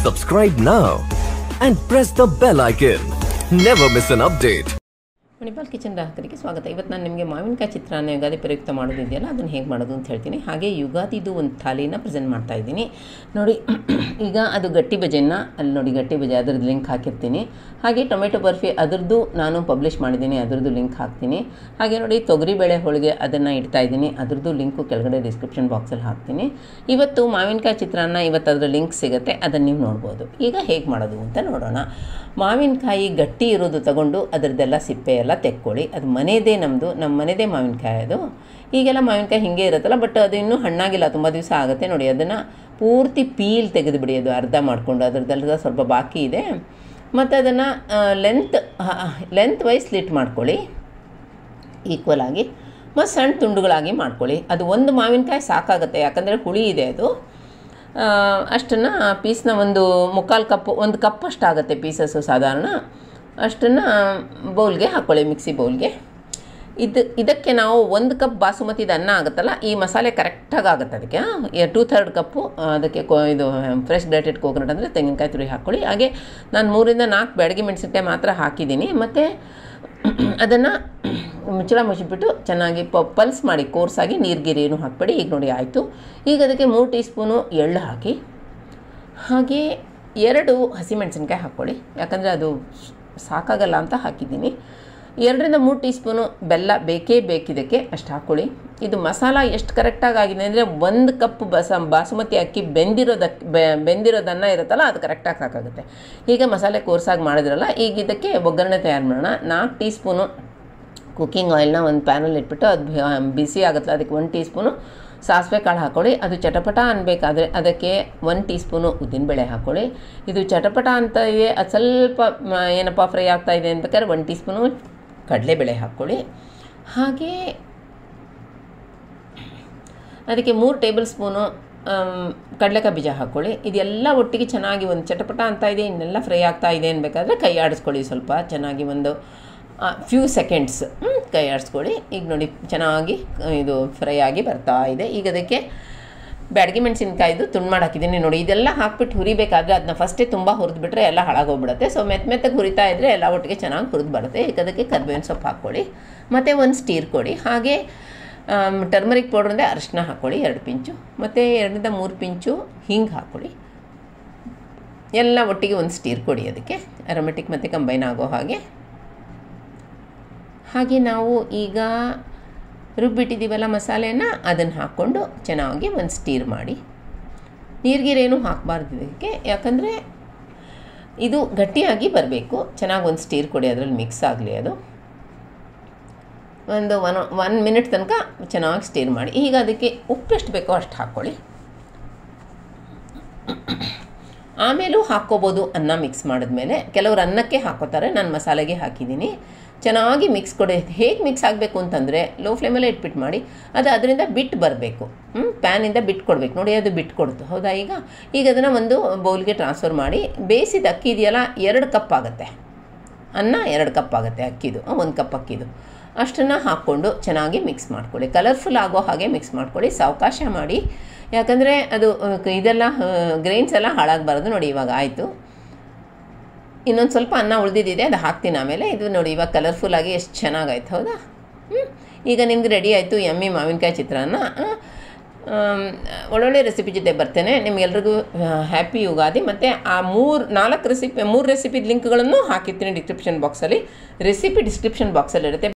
Subscribe now and press the bell icon. Never miss an update. Manipal kitchen ಗ್ರಾಹಕರಿಗೆ ಸ್ವಾಗತ ಇವತ್ತು ನಾನು ನಿಮಗೆ ಮಾವಿನಕಾಯಿ ಚಿತ್ರಾನ್ನ ಯುಗಾದಿ ಪ್ರಯುಕ್ತ ಮಾಡೋದಿದೆಯಲ್ಲ ಅದನ್ನು ಹೇಗೆ ಮಾಡೋದು ಅಂತ ಹೇಳ್ತೀನಿ ಹಾಗೆ ಯುಗಾದಿದು ಒಂದು ಥಾಲಿನ ಪ್ರೆಸೆಂಟ್ ಮಾಡ್ತಾ ಇದ್ದೀನಿ ನೋಡಿ ಈಗ ಅದು ಗಟ್ಟಿ ಬಜೆಯನ್ನು ಅಲ್ಲಿ ನೋಡಿ ಗಟ್ಟಿ ಬಜೆ ಅದ್ರದ್ದು ಲಿಂಕ್ ಹಾಕಿರ್ತೀನಿ ಹಾಗೆ ಟೊಮೆಟೊ ಬರ್ಫಿ ಅದರದ್ದು ನಾನು ಪಬ್ಲಿಷ್ ಮಾಡಿದ್ದೀನಿ ಅದರದ್ದು ಲಿಂಕ್ ಹಾಕ್ತೀನಿ ಹಾಗೆ ನೋಡಿ ತೊಗರಿಬೇಳೆ ಹೋಳಿಗೆ ಅದನ್ನು ಇಡ್ತಾ ಇದ್ದೀನಿ ಅದ್ರದ್ದು ಲಿಂಕು ಕೆಳಗಡೆ ಡಿಸ್ಕ್ರಿಪ್ಷನ್ ಬಾಕ್ಸಲ್ಲಿ ಹಾಕ್ತೀನಿ ಇವತ್ತು ಮಾವಿನಕಾಯಿ ಚಿತ್ರಾನ್ನ ಇವತ್ತು ಅದರ ಲಿಂಕ್ ಸಿಗುತ್ತೆ ಅದನ್ನು ನೀವು ನೋಡ್ಬೋದು ಈಗ ಹೇಗೆ ಮಾಡೋದು ಅಂತ ನೋಡೋಣ ಮಾವಿನಕಾಯಿ ಗಟ್ಟಿ ಇರೋದು ತಗೊಂಡು ಅದರದ್ದೆಲ್ಲ ಸಿಪ್ಪೆ ಎಲ್ಲ ತೆಕ್ಕೊಳ್ಳಿ ಅದು ಮನೆಯದೇ ನಮ್ಮದು ನಮ್ಮ ಮನೆಯದೇ ಮಾವಿನಕಾಯಿ ಅದು ಈಗೆಲ್ಲ ಮಾವಿನಕಾಯಿ ಹಿಂಗೆ ಇರುತ್ತಲ್ಲ ಬಟ್ ಅದು ಇನ್ನೂ ಹಣ್ಣಾಗಿಲ್ಲ ತುಂಬ ದಿವಸ ಆಗುತ್ತೆ ನೋಡಿ ಅದನ್ನು ಪೂರ್ತಿ ಪೀಲ್ ತೆಗೆದುಬಿಡಿ ಅದು ಅರ್ಧ ಮಾಡಿಕೊಂಡು ಅದರದ್ದೆಲ್ಲ ಸ್ವಲ್ಪ ಬಾಕಿ ಇದೆ ಮತ್ತು ಅದನ್ನು ಲೆಂತ್ ಲೆಂತ್ ವೈಸ್ ಸ್ಲಿಟ್ ಮಾಡ್ಕೊಳ್ಳಿ ಈಕ್ವಲ್ ಆಗಿ ಮತ್ತು ಸಣ್ಣ ತುಂಡುಗಳಾಗಿ ಮಾಡ್ಕೊಳ್ಳಿ ಅದು ಒಂದು ಮಾವಿನಕಾಯಿ ಸಾಕಾಗುತ್ತೆ ಯಾಕಂದರೆ ಹುಳಿ ಇದೆ ಅದು ಅಷ್ಟನ್ನು ಪೀಸ್ನ ಒಂದು ಮುಕ್ಕಾಲು ಕಪ್ ಒಂದು ಕಪ್ ಅಷ್ಟಾಗುತ್ತೆ ಪೀಸಸ್ಸು ಸಾಧಾರಣ ಅಷ್ಟನ್ನು ಬೌಲ್ಗೆ ಹಾಕ್ಕೊಳ್ಳಿ ಮಿಕ್ಸಿ ಬೌಲ್ಗೆ ಇದು ಇದಕ್ಕೆ ನಾವು ಒಂದು ಕಪ್ ಬಾಸುಮತಿದ ಅನ್ನ ಆಗುತ್ತಲ್ಲ ಈ ಮಸಾಲೆ ಕರೆಕ್ಟಾಗಿ ಆಗುತ್ತೆ ಅದಕ್ಕೆ ಟೂ ಥರ್ಡ್ ಕಪ್ಪು ಅದಕ್ಕೆ ಕೊ ಇದು ಫ್ರೆಶ್ ಗ್ರೇಟೆಡ್ ಕೋಕೋನಟ್ ಅಂದರೆ ತೆಂಗಿನಕಾಯಿ ತುರಿ ಹಾಕ್ಕೊಳ್ಳಿ ಹಾಗೆ ನಾನು ಮೂರಿಂದ ನಾಲ್ಕು ಬೆಳಗ್ಗೆ ಮೆಣಸಿನ್ಕಾಯಿ ಮಾತ್ರ ಹಾಕಿದ್ದೀನಿ ಮತ್ತು ಅದನ್ನು ಮುಚ್ಚಳ ಮುಚ್ಚಿಬಿಟ್ಟು ಚೆನ್ನಾಗಿ ಪ ಪಲ್ಸ್ ಮಾಡಿ ಕೋರ್ಸಾಗಿ ನೀರು ಏನು ಹಾಕಬೇಡಿ ಈಗ ನೋಡಿ ಆಯಿತು ಈಗ ಅದಕ್ಕೆ ಮೂರು ಟೀ ಸ್ಪೂನು ಎಳ್ಳು ಹಾಕಿ ಹಾಗೆ ಎರಡು ಹಸಿಮೆಣಸಿನ್ಕಾಯಿ ಹಾಕ್ಕೊಳ್ಳಿ ಯಾಕಂದರೆ ಅದು ಸಾಕಾಗಲ್ಲ ಅಂತ ಹಾಕಿದ್ದೀನಿ ಎರಡರಿಂದ ಮೂರು ಟೀ ಸ್ಪೂನು ಬೆಲ್ಲ ಬೇಕೇ ಬೇಕಿದ್ದಕ್ಕೆ ಅಷ್ಟು ಹಾಕ್ಕೊಳ್ಳಿ ಇದು ಮಸಾಲ ಎಷ್ಟು ಕರೆಕ್ಟಾಗಿ ಆಗಿದೆ ಅಂದರೆ ಒಂದು ಕಪ್ ಬಸ ಬಾಸುಮತಿ ಅಕ್ಕಿ ಬೆಂದಿರೋದಕ್ಕೆ ಬೆಂದಿರೋದನ್ನ ಇರುತ್ತಲ್ಲ ಅದು ಕರೆಕ್ಟಾಗಿ ಸಾಕಾಗುತ್ತೆ ಈಗ ಮಸಾಲೆ ಕೋರ್ಸಾಗಿ ಮಾಡಿದ್ರಲ್ಲ ಈಗ ಇದಕ್ಕೆ ಒಗ್ಗರಣೆ ತಯಾರು ಮಾಡೋಣ ನಾಲ್ಕು ಟೀ ಸ್ಪೂನು ಕುಕ್ಕಿಂಗ್ ಆಯಿಲ್ನ ಒಂದು ಪ್ಯಾನಲ್ಲಿ ಇಟ್ಬಿಟ್ಟು ಅದು ಬಿಸಿ ಆಗುತ್ತಲ್ಲ ಅದಕ್ಕೆ ಒಂದು ಟೀ ಸ್ಪೂನು ಸಾಸಿವೆ ಕಾಳು ಹಾಕ್ಕೊಳ್ಳಿ ಅದು ಚಟಪಟ ಅನ್ಬೇಕಾದ್ರೆ ಅದಕ್ಕೆ ಒಂದು ಟೀ ಸ್ಪೂನು ಉದ್ದಿನಬೇಳೆ ಹಾಕ್ಕೊಳ್ಳಿ ಇದು ಚಟಪಟ ಅಂತ ಇದೆ ಅದು ಸ್ವಲ್ಪ ಏನಪ್ಪ ಫ್ರೈ ಆಗ್ತಾ ಇದೆ ಅನ್ಬೇಕಾದ್ರೆ ಒಂದು ಟೀ ಸ್ಪೂನು ಕಡಲೆಬೇಳೆ ಹಾಕ್ಕೊಳ್ಳಿ ಹಾಗೆ ಅದಕ್ಕೆ ಮೂರು ಟೇಬಲ್ ಸ್ಪೂನು ಕಡಲೆಕಾಯಿ ಬೀಜ ಹಾಕ್ಕೊಳ್ಳಿ ಇದೆಲ್ಲ ಒಟ್ಟಿಗೆ ಚೆನ್ನಾಗಿ ಒಂದು ಚಟಪಟ ಅಂತ ಇದೆ ಇನ್ನೆಲ್ಲ ಫ್ರೈ ಆಗ್ತಾ ಇದೆ ಅನ್ಬೇಕಾದ್ರೆ ಕೈ ಆಡಿಸ್ಕೊಳ್ಳಿ ಸ್ವಲ್ಪ ಚೆನ್ನಾಗಿ ಒಂದು ಫ್ಯೂ ಸೆಕೆಂಡ್ಸ್ ಕೈ ಆಡಿಸ್ಕೊಳ್ಳಿ ಈಗ ನೋಡಿ ಚೆನ್ನಾಗಿ ಇದು ಫ್ರೈ ಆಗಿ ಬರ್ತಾ ಇದೆ ಈಗ ಅದಕ್ಕೆ ಬ್ಯಾಡಗಿ ಮೆಣಸಿನ್ಕಾಯ್ದು ತುಂಡು ಮಾಡಿ ಹಾಕಿದ್ದೀನಿ ನೋಡಿ ಇದೆಲ್ಲ ಹಾಕ್ಬಿಟ್ಟು ಹುರಿಬೇಕಾದ್ರೆ ಅದನ್ನ ಫಸ್ಟೇ ತುಂಬ ಹುರಿದ್ಬಿಟ್ರೆ ಎಲ್ಲ ಹಾಳಾಗೋಗ್ಬಿಡುತ್ತೆ ಸೊ ಮೆತ್ತ ಮೆತ್ತಗೆ ಹುರಿತಾ ಇದ್ದರೆ ಎಲ್ಲ ಒಟ್ಟಿಗೆ ಚೆನ್ನಾಗಿ ಹುರಿದು ಬರುತ್ತೆ ಈಗ ಅದಕ್ಕೆ ಕರ್ಬೇವಿನ ಸೊಪ್ಪು ಹಾಕ್ಕೊಳ್ಳಿ ಮತ್ತು ಒಂದು ಸ್ಟೀರ್ ಕೊಡಿ ಹಾಗೆ ಟರ್ಮರಿಕ್ ಪೌಡ್ರ್ ಅಂದರೆ ಅರಿಶಿನ ಹಾಕ್ಕೊಳ್ಳಿ ಎರಡು ಪಿಂಚು ಮತ್ತು ಎರಡರಿಂದ ಮೂರು ಪಿಂಚು ಹಿಂಗೆ ಹಾಕ್ಕೊಳ್ಳಿ ಎಲ್ಲ ಒಟ್ಟಿಗೆ ಒಂದು ಸ್ಟೀರ್ ಕೊಡಿ ಅದಕ್ಕೆ ಅರೋಮೆಟಿಕ್ ಮತ್ತು ಕಂಬೈನ್ ಆಗೋ ಹಾಗೆ ಹಾಗೆ ನಾವು ಈಗ ರುಬ್ಬಿಟ್ಟಿದ್ದೀವಲ್ಲ ಮಸಾಲೆನ ಅದನ್ನು ಹಾಕ್ಕೊಂಡು ಚೆನ್ನಾಗಿ ಒಂದು ಸ್ಟೀರ್ ಮಾಡಿ ನೀರ್ಗೀರೇನು ಹಾಕಬಾರ್ದು ಇದಕ್ಕೆ ಯಾಕಂದರೆ ಇದು ಗಟ್ಟಿಯಾಗಿ ಬರಬೇಕು ಚೆನ್ನಾಗಿ ಒಂದು ಸ್ಟೀರ್ ಕೊಡಿ ಅದರಲ್ಲಿ ಮಿಕ್ಸ್ ಆಗಲಿ ಅದು ಒಂದು ಒನ್ ಒನ್ ಮಿನಿಟ್ ತನಕ ಚೆನ್ನಾಗಿ ಸ್ಟೀರ್ ಮಾಡಿ ಈಗ ಅದಕ್ಕೆ ಉಪ್ಪು ಎಷ್ಟು ಬೇಕೋ ಅಷ್ಟು ಹಾಕ್ಕೊಳ್ಳಿ ಆಮೇಲೂ ಹಾಕ್ಕೋಬೋದು ಅನ್ನ ಮಿಕ್ಸ್ ಮಾಡಿದ್ಮೇಲೆ ಕೆಲವರು ಅನ್ನಕ್ಕೆ ಹಾಕೋತಾರೆ ನಾನು ಮಸಾಲೆಗೆ ಹಾಕಿದ್ದೀನಿ ಚೆನ್ನಾಗಿ ಮಿಕ್ಸ್ ಕೊಡಿ ಹೇಗೆ ಮಿಕ್ಸ್ ಆಗಬೇಕು ಅಂತಂದರೆ ಲೋ ಫ್ಲೇಮಲ್ಲೇ ಇಟ್ಬಿಟ್ಟು ಮಾಡಿ ಅದು ಅದರಿಂದ ಬಿಟ್ಟು ಬರಬೇಕು ಹ್ಞೂ ಪ್ಯಾನಿಂದ ಬಿಟ್ಟು ಕೊಡಬೇಕು ನೋಡಿ ಅದು ಬಿಟ್ಟು ಕೊಡ್ತು ಹೌದಾ ಈಗ ಈಗ ಅದನ್ನು ಒಂದು ಬೌಲ್ಗೆ ಟ್ರಾನ್ಸ್ಫರ್ ಮಾಡಿ ಬೇಯಿಸಿದ ಅಕ್ಕಿ ಇದೆಯಲ್ಲ ಎರಡು ಕಪ್ ಆಗುತ್ತೆ ಅನ್ನ ಎರಡು ಕಪ್ ಆಗುತ್ತೆ ಅಕ್ಕಿದು ಒಂದು ಕಪ್ ಅಕ್ಕಿದು ಅಷ್ಟನ್ನು ಹಾಕ್ಕೊಂಡು ಚೆನ್ನಾಗಿ ಮಿಕ್ಸ್ ಮಾಡ್ಕೊಳ್ಳಿ ಕಲರ್ಫುಲ್ ಆಗೋ ಹಾಗೆ ಮಿಕ್ಸ್ ಮಾಡ್ಕೊಳ್ಳಿ ಸಾವಕಾಶ ಮಾಡಿ ಯಾಕಂದರೆ ಅದು ಇದೆಲ್ಲ ಗ್ರೈನ್ಸ್ ಎಲ್ಲ ಹಾಳಾಗಬಾರ್ದು ನೋಡಿ ಇವಾಗ ಆಯಿತು ಇನ್ನೊಂದು ಸ್ವಲ್ಪ ಅನ್ನ ಉಳಿದಿದ್ದಿದೆ ಅದು ಹಾಕ್ತೀನಿ ಆಮೇಲೆ ಇದು ನೋಡಿ ಇವಾಗ ಕಲರ್ಫುಲ್ಲಾಗಿ ಎಷ್ಟು ಚೆನ್ನಾಗಾಯ್ತು ಹೌದಾ ಹ್ಞೂ ಈಗ ನಿಮ್ಗೆ ರೆಡಿ ಆಯಿತು ಎಮ್ಮಿ ಮಾವಿನಕಾಯಿ ಚಿತ್ರಾನ್ನ ಒಳ್ಳೊಳ್ಳೆ ರೆಸಿಪಿ ಜೊತೆ ಬರ್ತೇನೆ ನಿಮ್ಗೆಲ್ರಿಗೂ ಹ್ಯಾಪಿ ಯುಗಾದಿ ಮತ್ತು ಆ ಮೂರು ನಾಲ್ಕು ರೆಸಿಪಿ ಮೂರು ರೆಸಿಪಿ ಲಿಂಕ್ಗಳನ್ನು ಹಾಕಿರ್ತೀನಿ ಡಿಸ್ಕ್ರಿಪ್ಷನ್ ಬಾಕ್ಸಲ್ಲಿ ರೆಸಿಪಿ ಡಿಸ್ಕ್ರಿಪ್ಷನ್ ಬಾಕ್ಸಲ್ಲಿರುತ್ತೆ